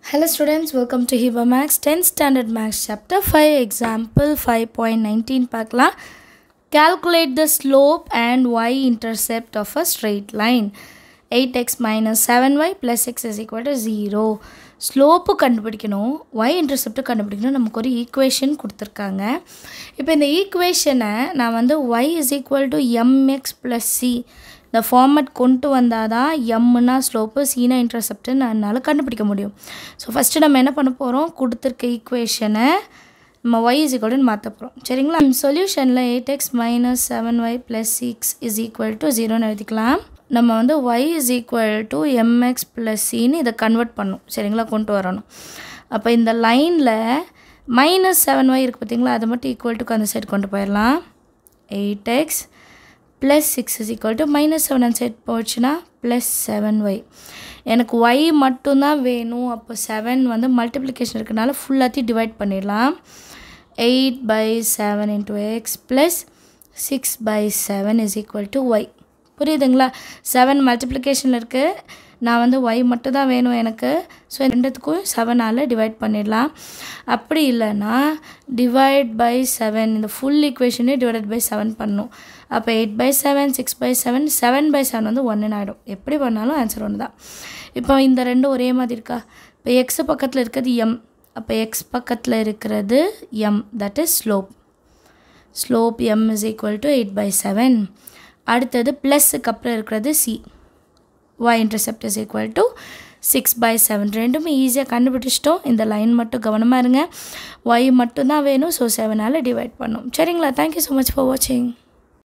Hello students, welcome to Hiba Max 10th Standard Max Chapter 5 Example 5.19 பார்க்கலாம் Calculate the slope and y-intercept of a straight line 8x minus 7y plus x is equal to 0 slope கண்டுபிடிக்கணும் Y intercept கண்டுபிடிக்கணும் நமக்கு ஒரு equation கொடுத்துருக்காங்க இப்போ இந்த ஈக்குவேஷனை நான் வந்து Y is equal to M X plus C இந்த ஃபார்மட் கொண்டு வந்தால் தான் எம்னா ஸ்லோப்பு சீனா இன்டர்செப்ட்டு என்னால் கண்டுபிடிக்க முடியும் ஸோ ஃபஸ்ட்டு நம்ம என்ன பண்ண போகிறோம் கொடுத்துருக்க ஈக்குவேஷனை நம்ம ஒய் இஸ் ஈக்குவல்னு மாற்ற போகிறோம் சரிங்களா சொல்யூஷனில் eight X minus seven Y plus six is equal to ஜீரோன்னு எழுதிக்கலாம் நம்ம வந்து Y is equal to M X plus சின்னு இதை கன்வெர்ட் பண்ணும் சரிங்களா கொண்டு வரணும் அப்போ இந்த லைனில் மைனஸ் செவன் ஒய் இருக்குது பார்த்தீங்களா அதை மட்டும் ஈக்குவல் டு அந்த சைடு கொண்டு போயிடலாம் eight X plus six is equal to minus seven அந்த சைட் போச்சுன்னா ப்ளஸ் செவன் ஒய் எனக்கு ஒய் மட்டும்தான் வேணும் அப்போ செவன் வந்து மல்டிப்ளிகேஷன் இருக்கனால ஃபுல்லாத்தையும் டிவைட் பண்ணிடலாம் eight by seven into X plus six by seven is equal to Y புரியுதுங்களா செவன் மல்டிப்ளிகேஷனில் இருக்குது நான் வந்து ஒய் மட்டும் தான் வேணும் எனக்கு ஸோ ரெண்டுத்துக்கும் செவனால் டிவைட் பண்ணிடலாம் அப்படி இல்லைன்னா டிவைட் பை செவன் இந்த ஃபுல் ஈக்குவேஷனே டிவைடட் பை செவன் பண்ணணும் அப்போ eight by seven six by seven seven by seven வந்து ஒன்றுன்னு ஆகிடும் எப்படி பண்ணாலும் ஆன்சர் ஒன்று தான் இப்போ இந்த ரெண்டும் ஒரே மாதிரி இருக்கா இப்போ எக்ஸ் பக்கத்தில் இருக்கிறது எம் அப்போ எக்ஸ் பக்கத்தில் இருக்கிறது M that is slope slope M is equal to eight by seven அடுத்தது ப்ளஸ்ஸுக்கு அப்புறம் இருக்கிறது C Y intercept is equal to six by seven ரெண்டுமே ஈஸியாக கண்டுபிடிச்சிட்டோம் இந்த லைன் மட்டும் கவனமாக இருங்க ஒய் மட்டும்தான் வேணும் ஸோ செவனால் டிவைட் பண்ணும் சரிங்களா தேங்க்யூ ஸோ மச் ஃபார் வாட்சிங்